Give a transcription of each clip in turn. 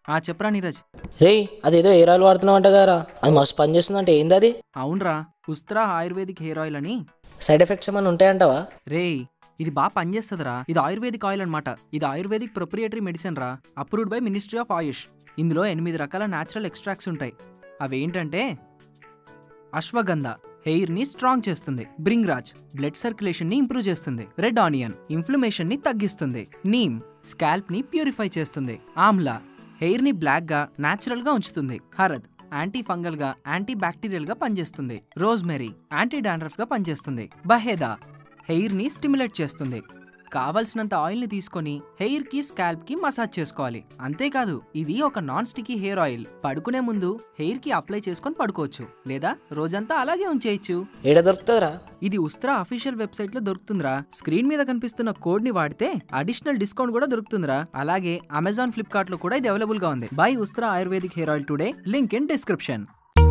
ఆ చెప్పరా నీరజ్ రేయ్ అదేదో హెయిర్ ఆయిల్ వాడుతున్నావంట కదరా అది మస్తు పని చేస్తుందంటే ఏంది అది అవునరా ఉస్త్రా ఆయుర్వేదిక్ హెయిర్ ఆయిల్ అని సైడ్ ఎఫెక్ట్స్ ఏమైనా ఉంటాయంటావా రేయ్ ఇది బాగా పనిచేస్తుందిరా ఇది ఆయుర్వేదిక్ ఆయిల్ అనమాట ఇది ఆయుర్వేదిక్ ప్రొప్రియేటరీ మెడిసిన్ రా approved by ministry of AYUSH ఇందులో ఎనిమిది రకాల న్యాచురల్ ఎక్స్ట్రాక్ట్స్ ఉంటాయి అవి ఏంటంటే అశ్వగంధ హెయిర్ ని స్ట్రాంగ్ చేస్తుంది బ్రింగ్ రాజ్ బ్లడ్ సర్క్యులేషన్ ని ఇంప్రూవ్ చేస్తుంది రెడ్ ఆనియన్ ఇన్ఫ్లమేషన్ ని తగ్గిస్తుంది నీమ్ స్కాల్ప్ ని ప్యూరిఫై చేస్తుంది ఆమ్లా హెయిర్ ని బ్లాక్ గా నాచురల్ గా ఉంచుతుంది హరద్ యాంటీ ఫంగల్ గా యాంటీ బ్యాక్టీరియల్ గా పనిచేస్తుంది రోజ్మెరీ యాంటీ డాండ్రఫ్ గా పనిచేస్తుంది బహేదా హెయిర్ ని స్టిమ్యులేట్ చేస్తుంది కావలసినంత ఆయిల్ ని తీసుకొని హెయిర్ కి స్కాల్ప్ కి మసాజ్ చేసుకోవాలి అంతేకాదు ఇది ఒక నాన్ స్టికీ హెయిర్ ఆయిల్ పడుకునే ముందు హెయిర్ కి అప్లై చేసుకొని పడుకోవచ్చు లేదా రోజంతా అలాగే ఉంచేయచ్చు ఏడ దొరుకుతుందిరా ఇది ఉస్త్రా అఫీషియల్ వెబ్సైట్ లో దొరుకుతుందిరా స్క్రీన్ మీద కనిపిస్తున్న కోడ్ ని వాడితే అడిషనల్ డిస్కౌంట్ కూడా దొరుకుతుందిరా అలాగే అమెజాన్ ఫ్లిప్కార్ట్ లో కూడా ఇది అవైలబుల్ గా ఉంది by Ustraa ayurvedic hair oil today link in description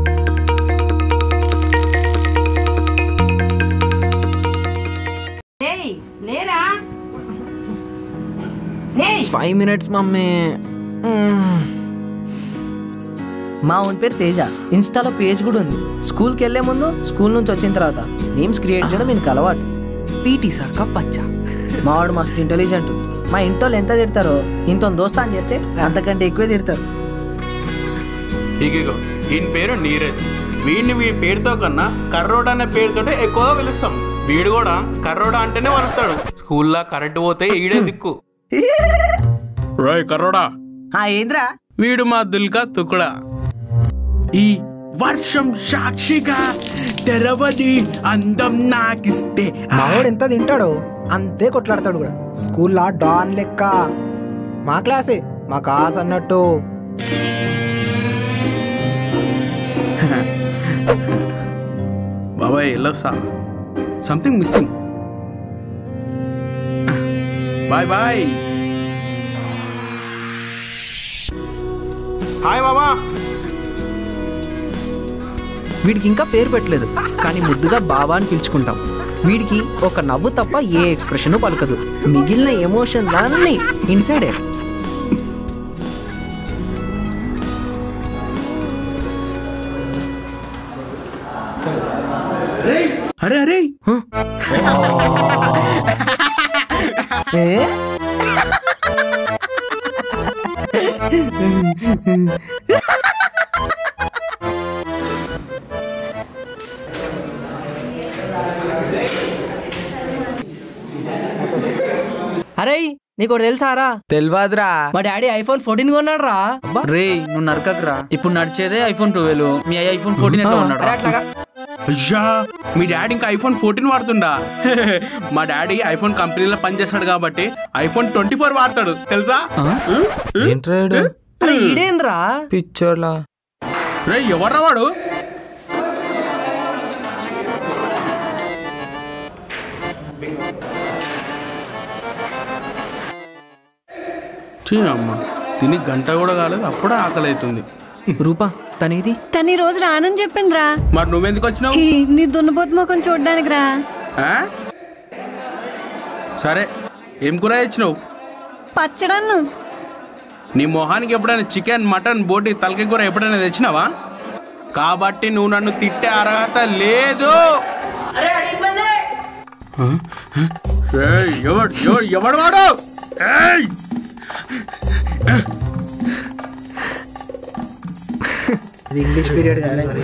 ఏయ్ లేరా ఏయ్ ఫైవ్ మినిట్స్ మమ్మీ మా ఓన్ పేరు తేజ ఇన్స్టాలో పేజ్ కూడా ఉంది స్కూల్కి వెళ్ళే ముందు స్కూల్ నుంచి వచ్చిన తర్వాత నేమ్స్ క్రియేట్ చేయడం మీకు అలవాటు పీటీ సార్ కప్పచ్చా మా వాడు మస్తు ఇంటెలిజెంట్ మా ఇంట్లో ఎంత తిడతారో ఇంత దోస్తాన్ చేస్తే అంతకంటే ఎక్కువే తిడతారు ఇగో ఈయన పేరు నీరజ్ వీడిని వీడి పేరుతో కన్నా కర్రోడ్ అనే పేరుతోటే ఎక్కువగా పిలుస్తాం వీడు కూడా కర్రోడా అంటేనే వలుపుతాడు స్కూల్లో కరెంట్ పోతే ఈడే దిక్కు రాయ్ కర్రోడా ఆ ఏంద్రా వీడు మా దుల్కా తుకుడా ఈ వర్షం సాక్షిగా తెరవది అందం నాకిస్తే మావాడు ఎంత తింటాడో అంతే కొట్లాడతాడు కూడా స్కూల్లో డాన్ లెక్క మా క్లాసే మా కాస్ అన్నట్టు బాబాయ్ ఎల్లొస్తా something missing bye bye hi బాబా వీడికి ఇంకా పేరు పెట్టలేదు కానీ ముద్దుగా బాబా అని పిలుచుకుంటాం వీడికి ఒక నవ్వు తప్ప ఏ ఎక్స్ప్రెషన్ పలకదు మిగిలిన ఎమోషన్లన్నీ ఇన్సైడే అరే అరే అరే నీకు ఒకటి తెలుసారా తెలియదురా మా డాడీ ఐఫోన్ ఫోర్టీన్ కొన్నాడు రా రే నువ్వు నరకకురా ఇప్పుడు నడిచేదే ఐఫోన్ ట్వెల్వ్ మీ ఐఫోన్ ఫోర్టీన్ ఎట్లా ఉన్నాడు అట్లాగా అయ్యా మీ డాడీ ఇంకా ఐఫోన్ ఫోర్టీన్ వాడుతుండా మా డాడీ ఐఫోన్ కంపెనీలో పనిచేస్తాడు కాబట్టి ఐఫోన్ ట్వంటీ ఫోర్ వాడతాడు తెలుసా ఏంట్రాడు అరే ఈడేంద్రా పిచ్చోడ్లా రే ఎవర్రా వాడు ఛీ అమ్మ తిని గంట కూడా కాలేదు అప్పుడే ఆకలి అవుతుంది రూపా తనేది తను ఈ రోజు రానని చెప్పిందిరా మరి నువ్వెందుకు వచ్చినావు ఈ, నీ దున్నపోతు ముఖం చూడడానికి రా ఆ? సరే ఏం కూర తెచ్చినావు పచ్చడన్ను నీ మొహానికి ఎప్పుడైనా చికెన్ మటన్ బోటి తలకాయ కూర ఎప్పుడైనా తెచ్చినావా కాబట్టి నువ్వు నన్ను తిట్టే అర్హత లేదు ఆ? ఏయ్, ఎవడు ఎవడు ఎవడు వాడు ఏయ్! English period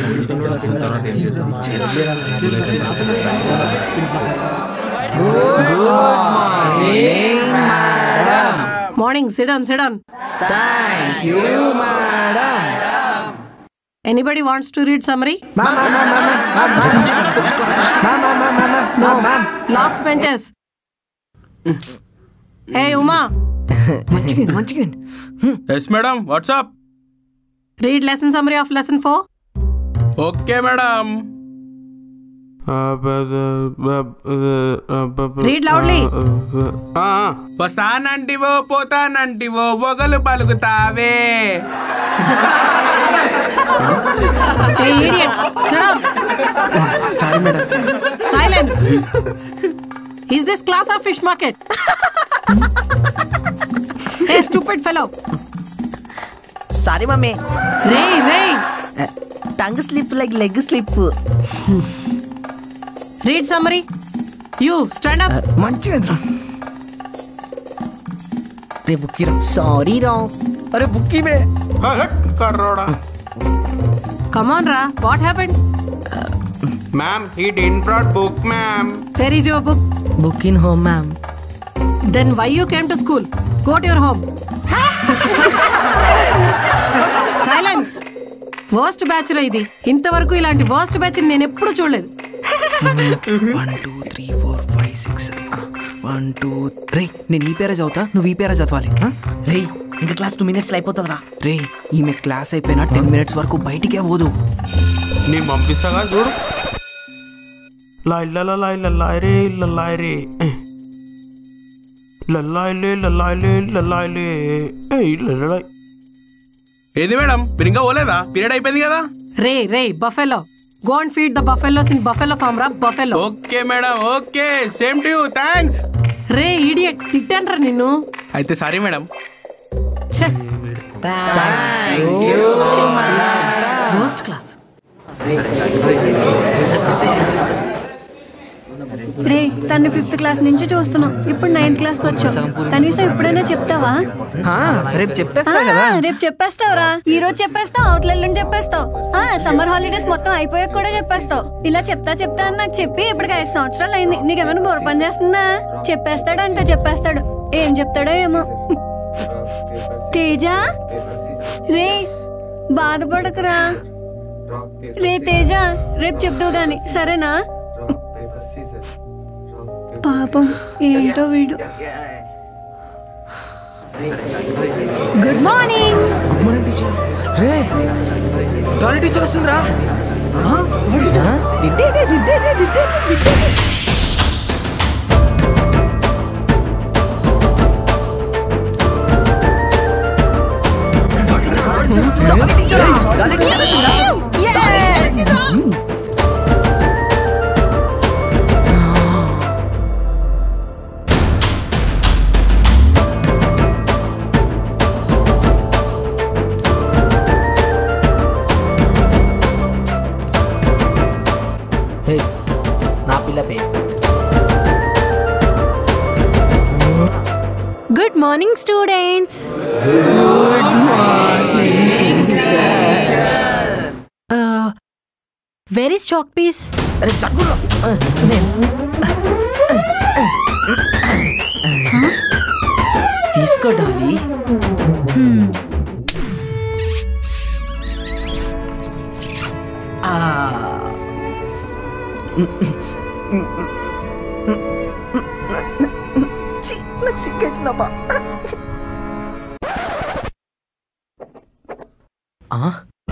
Morning, sit down, sit down. Thank you madam Anybody wants to read summary? No ma'am Last benches. hey, Uma, మంచిగా మంచిగా yes madam what's up read lesson summary of lesson 4. Okay madam Read loudly. ఆ, వస్తానంటివో పోతానంటివో ఒగలు పలుకుతావే Hey, idiot, sit down. Sorry madam Silence. Is this class or fish market? hey, stupid fellow. Sorry mummy రే రే tongue slip like leg slip read summary you stand up మంచిగా రే బుక్కి రా సారీ రా అరే బుక్కి మే కర్రోడా కమాన్ రా what happened ma'am he didn't brought book ma'am where is your book book in home ma'am then why you came to school go to your home silence worst batch రా ఇది ఇంతవరకు ఇలాంటి worst batch నేను ఎప్పుడు చూడలేదు one two three four five six one two రే నేను ఈ పేరే చదువుతా నువ్వు ఈ పేరే చదవాలి ఆ? రే ఇంకా క్లాస్ టూ మినిట్స్ అయిపోతుందిరా రే ఈమె క్లాస్ అయిపోయినా టెన్ మినిట్స్ వరకు బయటికే పోదు నేను పంపిస్తాగా చూడు లాయ్ లల లాయ్ లలాయ్ రే లలాయ్ రే లలాయ్ లే లలాయ్ లే లలాయ్ లే ఏయ్ లలాయ్ ఏది మేడం మీరు ఇంకా పోలేదా పీరియడ్ అయిపోయింది కదా రే రే buffalo go and feed the buffaloes in buffalo farm రా buffalo okay madam okay same to you thanks రే ఇడియట్ తిట్టాన్రా నిన్ను అయితే సారీ మేడం ఛే వర్స్ట్ క్లాస్ రే తను ఫిఫ్త్ క్లాస్ నుంచి చూస్తున్నాం ఇప్పుడు నైన్త్ క్లాస్కి వచ్చావు కనీసం ఎప్పుడైనా చెప్తావా ఆ, రేపు ఆ, చెప్పేస్తా కదా రేపు చెప్పేస్తావురా ఈ రోజు చెప్పేస్తావు అవతల ఎల్లుండి చెప్పేస్తావు ఆ సమ్మర్ హాలిడేస్ మొత్తం అయిపోయాక కూడా చెప్పేస్తావు ఇలా చెప్తా చెప్తా అని నాకు చెప్పి ఇప్పటికి ఐదు సంవత్సరాలు అయింది నీకేమైనా బోర్ పని చేస్తుందా చెప్పేస్తాడంట చెప్పేస్తాడు ఏం చెప్తాడో ఏమో తేజ రే బాధపడకురా రే తేజ రేపు చెప్తావు గాని సరేనా పాపం ఏంటో వీడు good morning good morning teacher రే దాని టీచర్ వస్తుందిరా రే నా పిల్ల పే good morning students where is chalk piece అరే చక్కురా నేను తీసుకో డాలి నాకు సిగ్గైతుందబ్బా ఆ?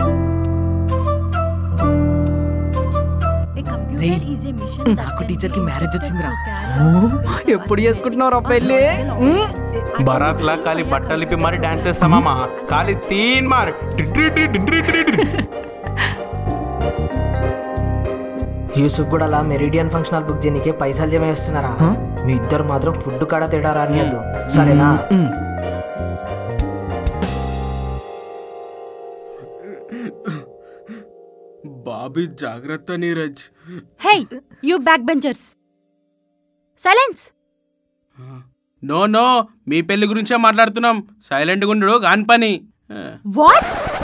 రేయ్, నాకు టీచర్కి మ్యారేజ్ వచ్చిందిరా ఎప్పుడు చేసుకుంటున్నావు పెళ్ళి బరాత్ లా ఖాళీ బట్టలిపి మరి డాన్స్ చేస్తామా ఖాళీ తీన్ మార్ టింట్రీ టీ టింట్రీ టీ టీ. యూసుఫ్ కూడా అలా మెరిడియన్ ఫంక్షన్ హాల్ బుక్ చేయనీకే పైసలు జమ చేస్తున్నారా మీ ఇద్దరు మాత్రం ఫుడ్ కాడ తేడా రానియద్దు సరేనా బాబీ జాగ్రత్త Neeraj Hey, you backbenchers. Silence. No no మీ పెళ్లి గురించే మాట్లాడుతున్నాం సైలెంట్ గుండు కాని పని What?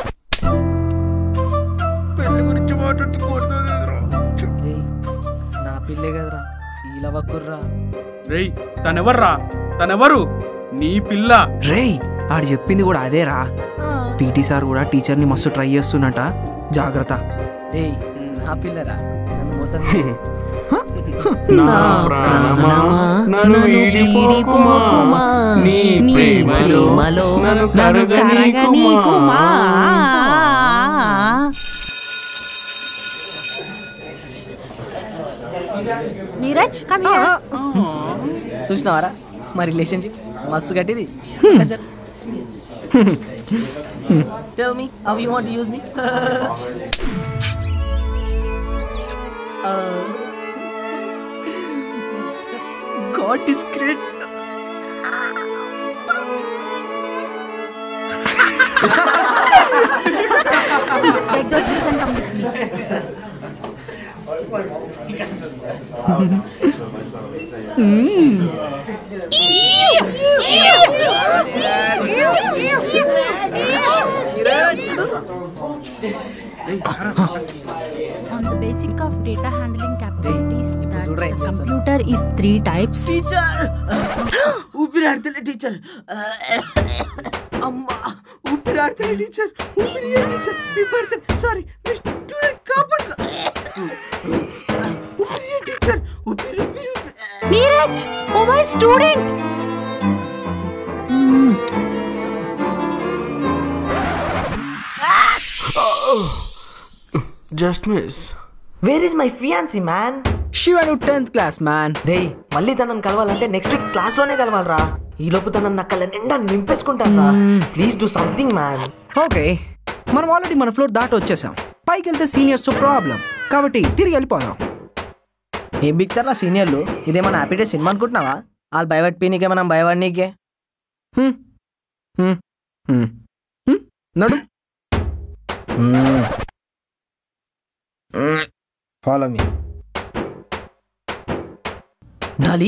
పెళ్లి గురించి మాట్లాడుతూ రే నా పిల్లే కదరా ఫీల్ అవ్వకుర్రా రేయ్ తనెవర్రా తనెవరు నీ పిల్ల రేయ్ ఆడు చెప్పింది కూడా అదేరా పీటీ సార్ కూడా టీచర్ని మస్తు ట్రై చేస్తున్నట జాగ్రత్త రే నా పిల్లరా నన్ను మోసం నా ప్రాణమా నన్ను వీడిపోకుమా నీ ప్రేమలో నన్ను కరగనీకుమా Neeraj, come here. చూసినావారా మా రిలేషన్షిప్ మస్తు గట్టిది tell me how you want to use me God is great Take those books and come with me. On the basic of data handling capabilities, that చూడరా ఏం the చేస్తాను. computer is three types. Teacher ఊపిరి ఆడతలే teacher అమ్మా ఊపిరి ఆడతలే teacher ఊపిరి teacher మీ పడతలే సారీ మీ స్టూడెంట్ కాపాడు ఊపిరి టీచర్ ఊపిరి ఊపిరి ఊపిరి. Neeraj! Oh my student! Just miss where is my fiancée man Shiva నువ్వు టెన్త్ క్లాస్ మ్యాన్ రే మళ్ళీ తనని కలవాలంటే నెక్స్ట్ వీక్ క్లాస్ లోనే కలవాలరా ఈ లోపు తనని నక్కల నిండా నింపేసుకుంటారా please do something man okay మనం ఆల్రెడీ మన ఫ్లోర్ దాటి వచ్చేసాం పైకి వెళ్తే సీనియర్స్ ప్రాబ్లం కాబట్టి తిరిగి వెళ్ళిపోదాం ఏం బిక్తారా సీనియర్లు ఇదేమన్నా హ్యాపీ డే సినిమా అనుకుంటున్నావా వాళ్ళు భయపడి పీనికే మనం భయపడినీకే హ్మ్. హ్మ్. హ్మ్. హ్మ్. నడు follow me Dolly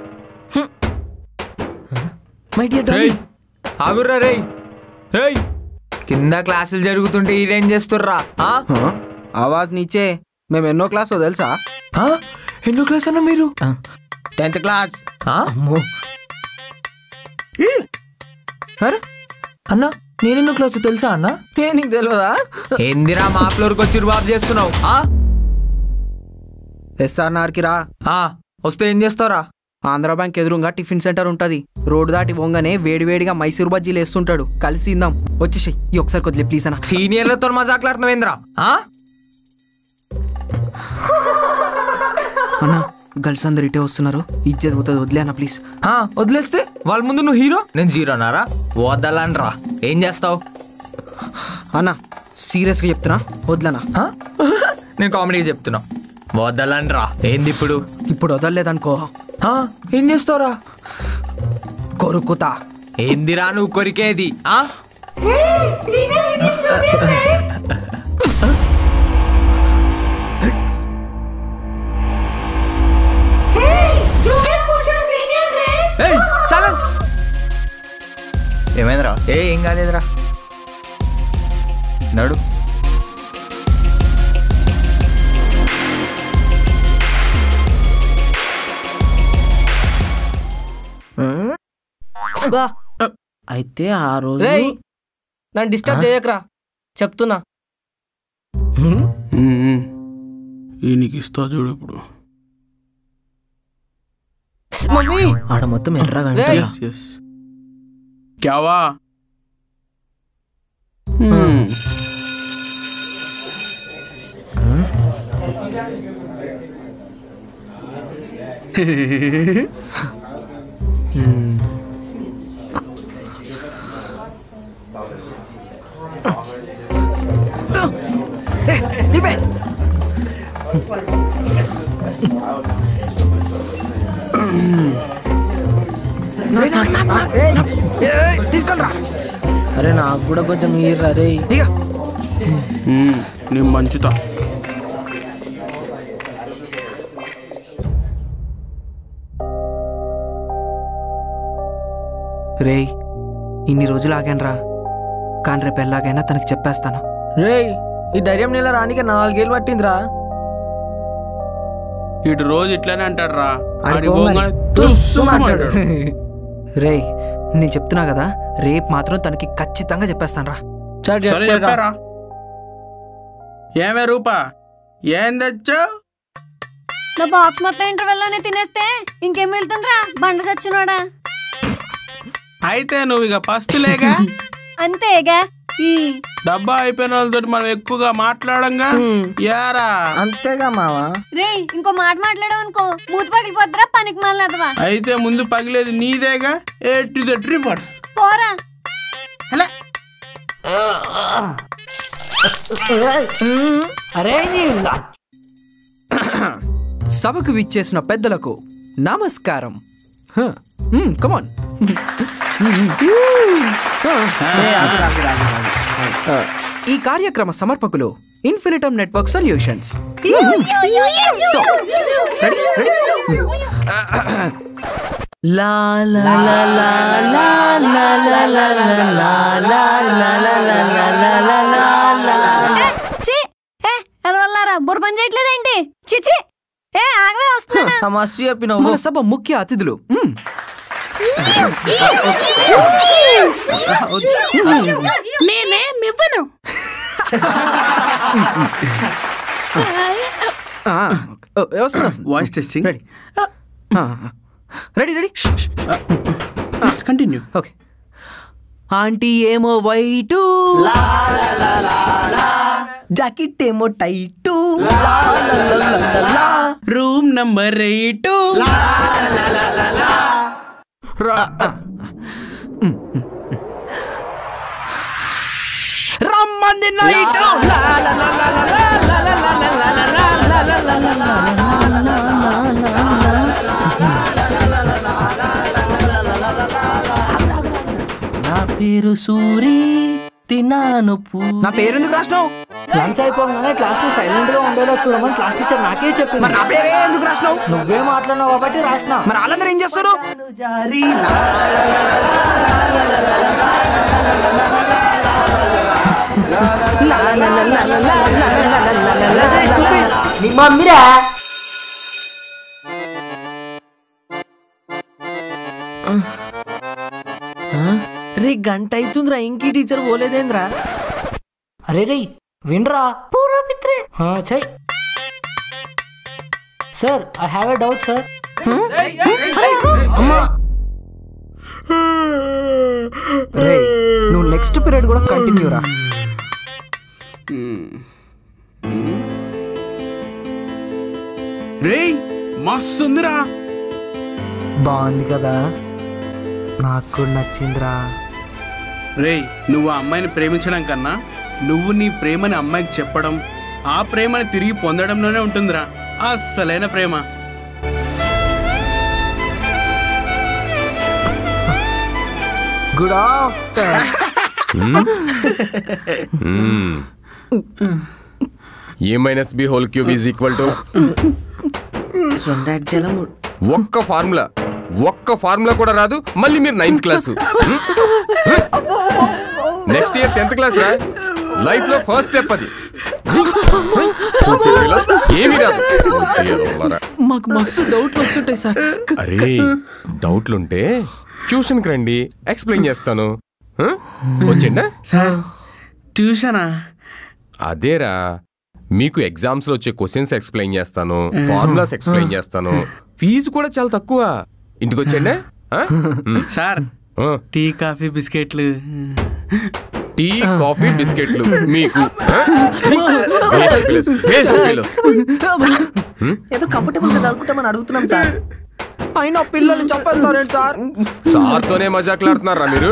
my dear Dolly ఆగుర్రా రేయ్ హేయ్ కింద క్లాసులు జరుగుతుంటే ఈడేం చేస్తుర్రా ఆ? హ? ఆవాజ్ నీచే మేము ఎన్నో క్లాసో తెలుసా ఆ? ఎన్నో క్లాస్ అన్న మీరు టెన్త్ క్లాస్ ఆ? అమ్మో అరే అన్న నేనెన్నో క్లాస్ తెలుసా అన్న ఏ నీకు తెలియదా ఏందిరా మా ఫ్లోర్కి వచ్చి బాబు చేస్తున్నావు ఆ? ఎస్ఆర్ఆర్కి రా ఆ, వస్తే ఏం చేస్తావురా ఆంధ్ర బ్యాంక్ ఎదురుగా టిఫిన్ సెంటర్ ఉంటది రోడ్డు దాటి పోగానే వేడివేడిగా మైసూర్ బజ్జీలు వేస్తుంటాడు కలిసి ఇందాం వచ్చేసాయి ఈ ఒకసారి కొద్దిలే ప్లీజ్ అన్న సీనియర్లతో మజాకులాడుతున్నావు ఏంద్రా ఆ? అన్న గర్ల్స్ అందరు ఇటే వస్తున్నారు ఇజ్జత్ పోతుంది వదిలే అన్న ప్లీజ్ ఆ, వదిలేస్తే వాళ్ళ ముందు నువ్వు హీరో నేను జీరోనారా వదలనరా ఏం చేస్తావు అన్న సీరియస్గా చెప్తున్నా వదిలేనా ఆ? నేను కామెడీగా చెప్తున్నా వదలనరా ఏంది ఇప్పుడు ఇప్పుడు వదలలేదనుకో ఆ, ఏం చేస్తావురా కొరుకుతా ఏందిరా నువ్వు కొరికేది ఆ ఏయ్ సైలెన్స్ ఏమైందిరా ఏ ఏం కాలేదురా నడు బా అయితే ఆ రోజు రేయ్ నన్ను డిస్టర్బ్ చేయకరా చెప్తున్నా ఈయనకి ఇస్తా చూడు ఇప్పుడు మమ్మీ ఆడ మొత్తం ఎర్రగా రేయ్. అంటారా? ఎస్ ఎస్ క్యావా అరే నాకు కూడా కొంచెం ఇయ్యరా రే నేను మంచుతా రేయ్ ఇన్ని రోజులు ఆగానురా కానీ రేపు ఎలాగైనా తనకి చెప్పేస్తాను రేయ్ ఈ ధైర్యం నెల రానికి నాలుగేళ్ళు పట్టిందిరా ఇటు రోజు ఇట్లానే అంటాడు రా ఆడికి పోగానే తుస్సుమంటాడు. రేయ్ నేను చెప్తున్నా కదా రేపు మాత్రం తనకి ఖచ్చితంగా చెప్పేస్తాను రా సరే చెప్పారా ఏమే రూపా ఏం తెచ్చావు నా బాక్స్ మొత్తం ఇంటర్వెల్లోనే తినేస్తే ఇంకేం వెళ్తుండ్రా బండ సచ్చినోడా అయితే నువ్వు ఇక పస్తులేగా అంతేగా ఈ డబ్బా అయిపోయిన వాళ్ళతో మనం ఎక్కువగా మాట్లాడంగా యారా అంతేగా మావా రేయ్ ఇంకో మాట మాట్లాడావు అనుకో మూతి పగిలిపోద్దురా పనికి మాలదవా అయితే ముందు పగిలేది నీదేగా ఏ టు ద రివర్స్ పోరా అరే నీ సభకు విచ్చేసిన పెద్దలకు నమస్కారం కమాన్ ఈ కార్యక్రమ సమర్పకులు infinitum network solutions so ready ready లా లా లా లా లా లా లా లా లా లా లా లా లా లా లా లా లా లా లా. చి ఏ ఎదవల్లారా బుర్ర పని చేయట్లేదేంటి చిచి ఏ ఆగవే వస్తున్నా సమస్య చెప్పినావు మన సభ ముఖ్య అతిథులు మ్మ్. నేనేమివ్వను ఆ, ఓ, వస్తుంది వస్తుంది voice testing ready ready ready continue okay aunty ఏమో వైటు జాకెట్ ఏమో టైటు రూమ్ నంబర్ ఎయిట్ రమ్మంది నైట్ నా పేరు సూరి తిన్నాను పూ నా పేరు ఎందుకు రాసినావు లంచ్ అయిపోగానే క్లాస్ ని సైలెంట్ గా ఉండేలా చూడమని క్లాస్ టీచర్ నాకే చెప్పింది మరి నా పేరే ఎందుకు రాసినావు నువ్వే మాట్లాడినావు కాబట్టి రాసిన మరి వాళ్ళందరూ ఏం చేస్తారు నీ మమ్మీరా రే గంట అవుతుందిరా ఇంకీ టీచర్ పోలేదేంద్రా అరే రే వినరా పూరా పిత్రే చెయ్ sir I have a doubt sir రే నువ్వు నెక్స్ట్ పీరియడ్ కూడా కంటిన్యూ రా రేయ్ మస్తు ఉందిరా బాగుంది కదా నాకు కూడా నచ్చిందిరా రేయ్ నువ్వు ఆ అమ్మాయిని ప్రేమించడం కన్నా నువ్వు నీ ప్రేమని అమ్మాయికి చెప్పడం ఆ ప్రేమని తిరిగి పొందడంలోనే ఉంటుందిరా అస్సలైన ప్రేమ good after a minus b whole cube is equal to సొంత జలము ఒక్క ఫార్ములా ఒక్క ఫార్ములా కూడా రాదు మళ్ళీ మీరు ninth class next year tenth class రా లైఫ్ లో ఫస్ట్ స్టెప్ అది చూపిలా? ఏమీ రాదు ముసలియాలరా. మాకు మస్తు డౌట్లు వస్తుంటాయి సార్ అరే డౌట్లుంటే ట్యూషన్కి రండి ఎక్స్ప్లెయిన్ చేస్తాను ఆ? వచ్చిండా సార్ ట్యూషనా అదేరా మీకు ఎగ్జామ్స్ లో వచ్చే క్వశ్చన్స్ ఎక్స్ప్లెయిన్ చేస్తాను ఫార్ములాస్ ఎక్స్ప్లెయిన్ చేస్తాను ఫీజు కూడా చాలా తక్కువ ఇంటికి వచ్చేయండి సార్ టీ కాఫీ బిస్కెట్లు టీ కాఫీ బిస్కెట్లు మీకు ఆ? Waste fellows, waste fellows. ఏదో కంఫర్టబుల్ గా చదువుకుంటామని అడుగుతున్నాం సార్ అయినా పిల్లలు చెప్పేస్తారేంటి సార్ సార్తోనే మజాకులాడుతున్నారా మీరు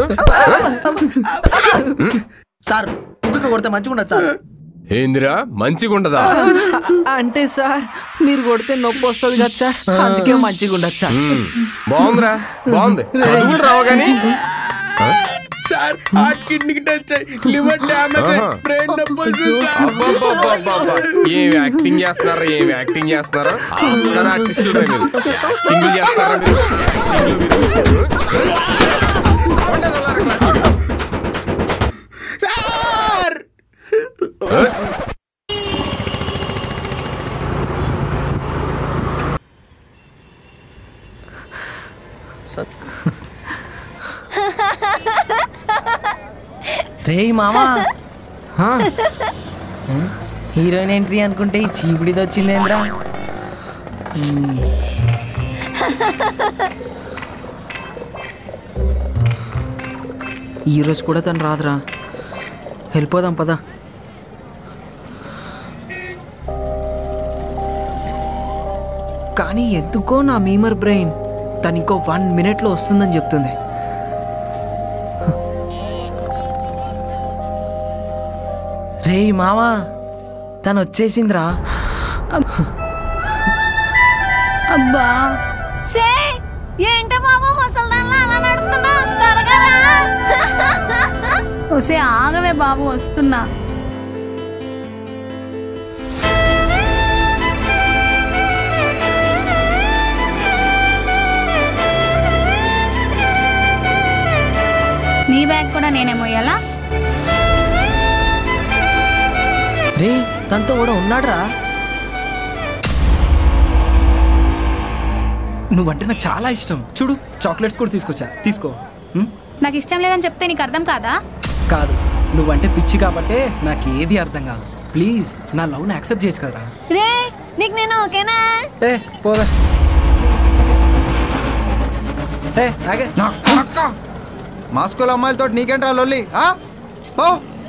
సార్ ఉగ్గుక కొడితే మంచిగా ఉండదు సార్ ఏందిరా మంచిగా ఉండదా అంటే సార్ మీరు కొడితే నొప్పి వస్తుంది కదా సార్ అందుకే మంచిగా ఉండదు సార్ మ్మ్. బాగుందిరా బాగుంది చదువులు రావు కానీ సార్ హార్ట్ కిడ్నీకి టచ్ అయ్యి లివర్ డ్యామేజ్ ఆహా. బ్రెయిన్ నొప్పి వస్తుంది సార్. అబ్బబ్బబ్బబ్బబ్బ. ఏం యాక్టింగ్ చేస్తున్నారా ఏం యాక్టింగ్ చేస్తున్నారా ఆస్కార్ ఆర్టిస్టులు రా మీరు యాక్టింగ్ చేస్తారా మీరు యాక్టింగ్లు మీరు? ఉండదు అలారా క్లాసుకి. సార్ ఆ? రే మామా హీరోయిన్ ఎంట్రీ అనుకుంటే ఈ చీపిడిది వచ్చిందేంద్రా ఈ రోజు కూడా తను రాదురా వెళ్ళిపోదాం పదా కానీ ఎందుకో నా మీమర్ బ్రెయిన్ తను ఇంకో వన్ మినిట్లో వస్తుందని చెప్తుంది రే మామా తను వచ్చేసిందిరా అబ్బా సే ఏంటి బాబు ముసల్దాన్లా అలా నడుస్తున్నా త్వరగా రా ఒసే ఆగవే బాబు వస్తున్నా నీ బ్యాగ్ కూడా నేనే మోయాలా రే తనతో కూడా ఉన్నాడురా నువ్వంటే నాకు చాలా ఇష్టం చూడు చాక్లెట్స్ కూడా తీసుకొచ్చా తీసుకో ఉం? నాకు ఇష్టం లేదని చెప్తే నీకు అర్థం కాదా కాదు నువ్వంటే పిచ్చి కాబట్టే నాకు ఏది అర్థం కాదు ప్లీజ్ నా లవ్ని యాక్సెప్ట్ చేయొచ్చు కదరా రే నీకు నేను ఓకేనా ఏ పోవే ఏ ఆగే మా స్కూల్ అమ్మాయిలతో నీకేంట్రా లొల్లి ఆ? పో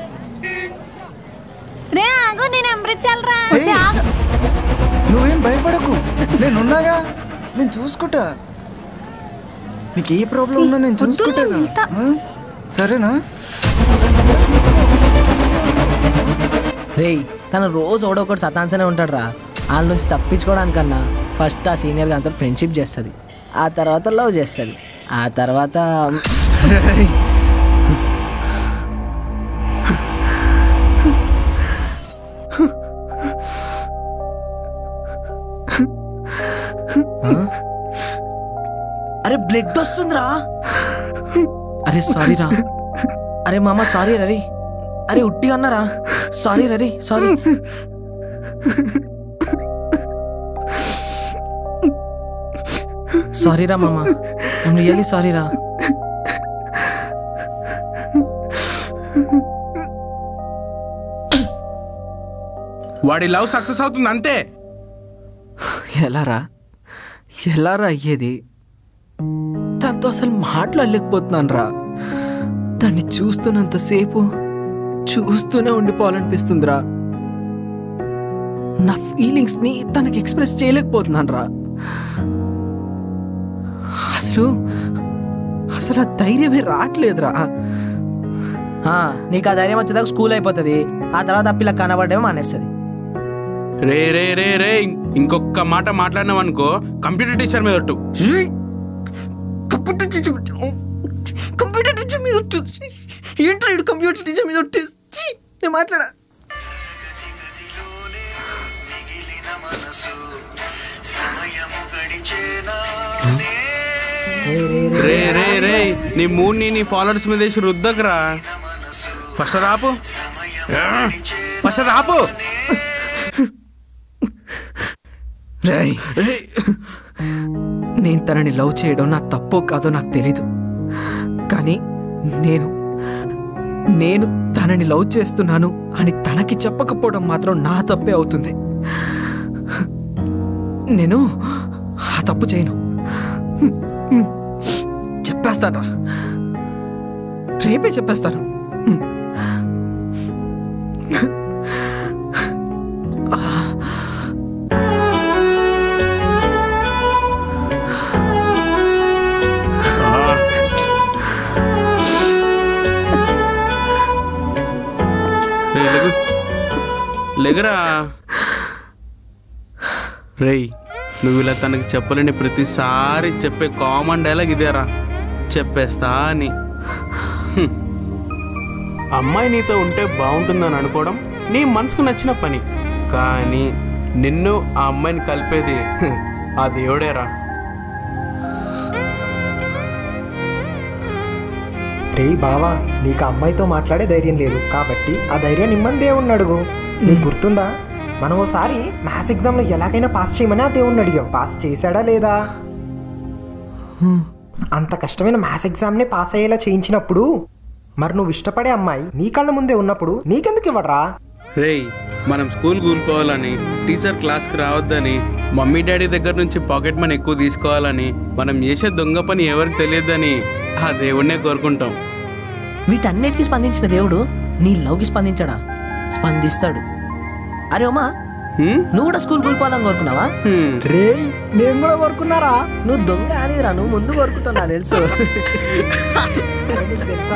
రే ఆగు నేను అమృత్చాలరా ఏయ్. నువ్వేం భయపడకు నేనున్నాగా నేను చూసుకుంటా నీకు ఏ ప్రాబ్లం ఉన్నా నేను చూసుకుంటా సరేనా రేయ్ తను రోజు ఒకడో ఒకటి సతాన్సనే ఉంటాడు రా వాళ్ళ నుంచి తప్పించుకోవడానికన్నా ఫస్ట్ ఆ సీనియర్ గారితో ఫ్రెండ్షిప్ చేస్తుంది ఆ తర్వాత లవ్ చేస్తుంది ఆ తర్వాత అరే బ్లడ్ వస్తుందిరా అరే సారీ రా అరే మామ సారీ రరి అరే ఉట్టిగా అన్నారా సారీ రరి సారీ సారీ రా మామ ఐమ్ రియలీ సారీ రా వాడి లవ్ సక్సెస్ అవుతుంది అంతే ఎలారా ఎలారా అయ్యేది దాంతో అసలు మాట్లాడలేకపోతున్నాను రా దాన్ని చూస్తున్నంతసేపు చూస్తూనే ఉండిపోవాలనిపిస్తుందిరా నా ఫీలింగ్స్ని తనకి ఎక్స్ప్రెస్ చేయలేకపోతున్నాను రా అసలు అసలు ఆ ధైర్యమే రావట్లేదురా ఆ, నీకు ఆ ధైర్యం వచ్చేదాకా స్కూల్ అయిపోతుంది ఆ తర్వాత ఆ పిల్ల కనబడేమో మానేస్తుంది రే రే రే రే ఇం- ఇంకొక మాట మాట్లాడినావు అనుకో కంప్యూటర్ టీచర్ మీద ఒట్టు కంప్యూటర్ టీచర్ కంప్యూటర్ టీచర్ మీద ఒట్టు. ఏంట్రా ఈడు కంప్యూటర్ టీచర్ మీద ఒట్టు? ఛీ, నేను మాట్లాడా రే రే రే నీ మూడ్ని నీ ఫాలోవర్స్ మీద వేసి రుద్దకురా ఫస్ట్ రాపు ఫస్ట్ రాపు రేయ్ నేను తనని లవ్ చేయడం నా తప్పో కాదో నాకు తెలీదు కానీ నేను నేను తనని లవ్ చేస్తున్నాను అని తనకి చెప్పకపోవడం మాత్రం నా తప్పే అవుతుంది నేను ఆ తప్పు చేయను చెప్పేస్తాను రేపే చెప్పేస్తాను రే లెగు లెగరా రేయ్ నువ్వు ఇలా తనకి చెప్పలేని ప్రతిసారి చెప్పే కామన్ డైలాగ్ ఇదేరా చెప్పేస్తా అని హ్మ్. అమ్మాయి నీతో ఉంటే బాగుంటుందని అనుకోవడం నీ మనసుకు నచ్చిన పని కానీ నిన్ను ఆ అమ్మాయిని కలిపేది హ్మ్, ఆ దేవుడేరా రే బావా నీకు ఆ అమ్మాయితో మాట్లాడే ధైర్యం లేదు కాబట్టి ఆ ధైర్యాన్ని ఇమ్మని దేవుణ్ణి అడుగు నీకు గుర్తుందా మనం ఓసారి మ్యాథ్స్ ఎగ్జామ్లో ఎలాగైనా పాస్ చేయమని ఆ దేవుణ్ణి అడిగాం పాస్ చేశాడా లేదా అంత కష్టమైన మ్యాథ్స్ ఎగ్జామ్నే పాస్ అయ్యేలా చేయించినప్పుడు మరి నువ్వు ఇష్టపడే అమ్మాయి నీ కళ్ళ ముందే ఉన్నప్పుడు నీకెందుకు ఇవ్వడరా రేయ్ మనం స్కూల్ కూలిపోవాలని టీచర్ క్లాస్కి రావద్దని మమ్మీ డాడీ దగ్గర నుంచి పాకెట్ మనీ ఎక్కువ తీసుకోవాలని మనం చేసే దొంగ పని ఎవరికి తెలియదని ఆ దేవుణ్ణే కోరుకుంటాం వీటన్నిటికీ స్పందించిన దేవుడు నీ లవ్కి స్పందించడా స్పందిస్తాడు అరే ఉమా నువ్వు కూడా స్కూల్ కూలిపోవాలని కోరుకున్నావా రే నేను కూడా కోరుకున్నారా నువ్వు దొంగ అనిరా నువ్వు ముందు కోరుకుంటావు నాకు తెలుసు నీకు తెలుసా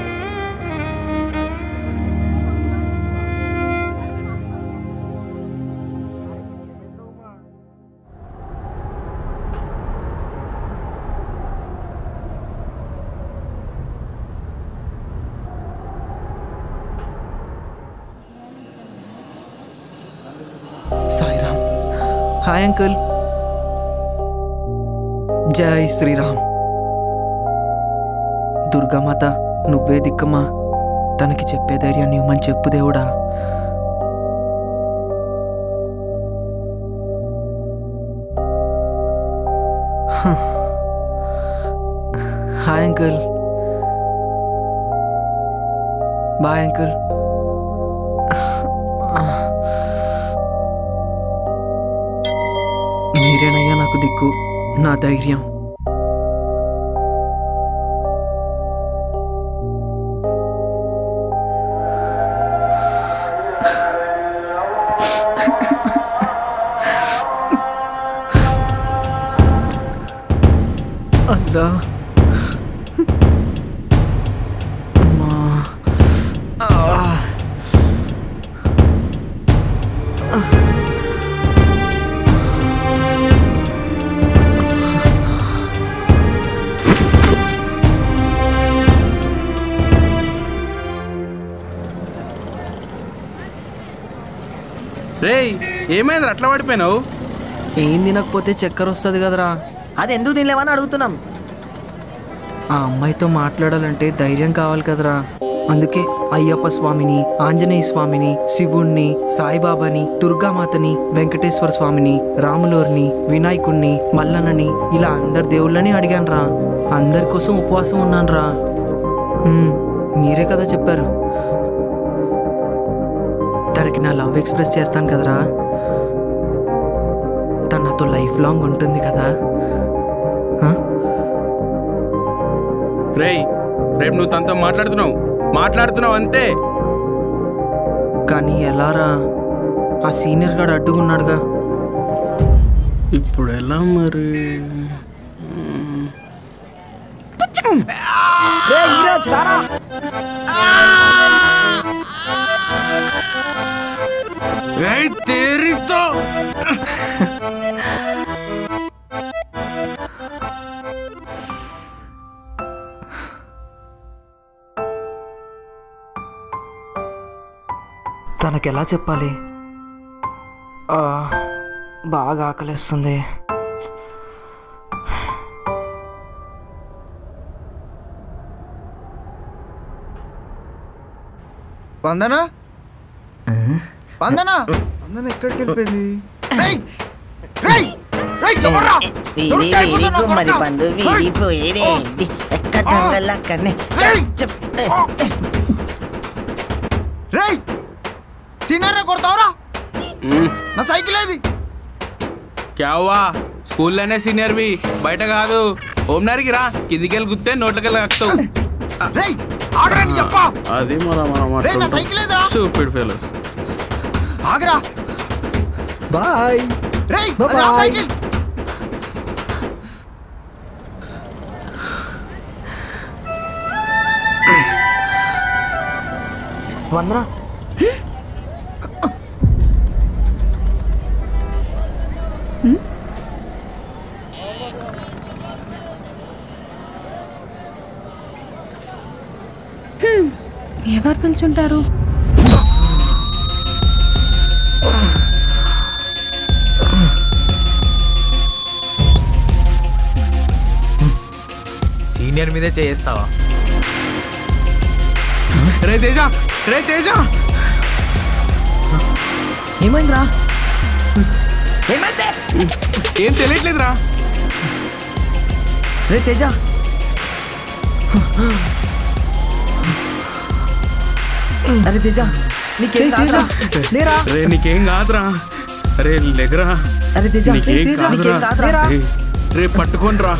సాయిరామ్ హాయ్ అంకుల్ జై శ్రీరామ్ దుర్గామాత నువ్వే దిక్కమ్మా తనకి చెప్పే ధైర్యాన్ని ఇవ్వమని చెప్పు దేవుడా హ. హాయ్ అంకుల్ బాయ్ అంకుల్ మీరేనయ్యా నాకు దిక్కు నా ధైర్యం అల్లా అమ్మా ఆ. రేయ్ ఏమైంది అట్లా పడిపోయినావు ఏం తినకపోతే చక్కెర వస్తుంది కదరా అది ఎందుకు తినలేవని అడుగుతున్నాం ఆ అమ్మాయితో మాట్లాడాలంటే ధైర్యం కావాలి కదరా అందుకే అయ్యప్ప స్వామిని ఆంజనేయ స్వామిని శివుణ్ణి సాయిబాబాని దుర్గామాతని వెంకటేశ్వర స్వామిని రాములోర్ని వినాయకుణ్ణి మల్లన్నని ఇలా అందరి దేవుళ్ళని అడిగానురా అందరి కోసం ఉపవాసం ఉన్నానురా మ్మ్, మీరే కదా చెప్పారు తనకి నా లవ్ ఎక్స్ప్రెస్ చేస్తాను కదరా తను నాతో లైఫ్ లాంగ్ ఉంటుంది కదా హ? రేయ్ రేపు నువ్వు తనతో మాట్లాడుతున్నావు మాట్లాడుతున్నావు అంతే కానీ ఎలారా ఆ సీనియర్ గాడు అడ్డుకున్నాడుగా ఇప్పుడు ఎలా మరి ఏయ్, తేరితో తనకెలా చెప్పాలి ఆ, బాగా ఆకలిస్తుంది వందనా వందనా వందన ఎక్కడికి వెళ్ళిపోయింది రేయ్! రేయ్! రేయ్, ఎవర్రా? వీడి దొరికితే వీడి అయిపోతున్నా గుమ్మడి కొడతా. పండు వీడి పోయేడే ఎక్కడ అక్కడనే రేయ్ సీనియర్ కొడతావురా నా సైకిల్ ఏది క్యావా స్కూల్లోనే సీనియర్వి బయట కాదు ఓమ్నర్కి రా కిందికెళ్ళి గుత్తే నోట్లకెళ్ళి కక్కుతావు రేయ్ ఆగరండి చెప్పా అది మన రేయ్, నా సైకిల్ ఏదిరా? స్టూపిడ్ ఫెలోస్ ఆగరా బాయ్ రేయ్ అది నా సైకిల్ వందనా హ్మ్, ఎవరు పిలుచుంటారు సీనియర్ మీదే చేస్తావా రే తేజ రే తేజ ఏమైందిరా ఏమైంది ఏం తెలియట్లేదురా రే తేజ అరే తేజ నీకేం కాదురా లేరా రే నీకేం కాదురా రే లెగరా అరే తేజ నీకేం నీకేం కాదురా కాదురా రే, రే పట్టుకోనరా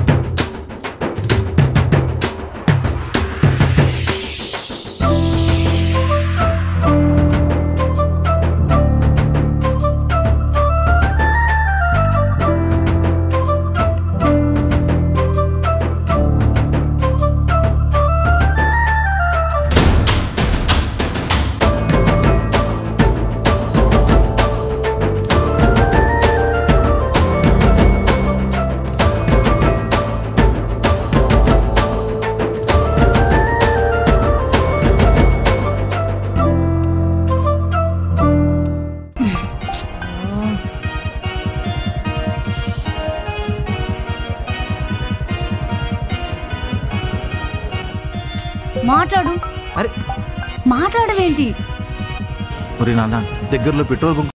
ఆ మాట్లాడు అరే మాట్లాడవేంటి ఒరే నాన్న దగ్గరలో పెట్రోల్ బంక్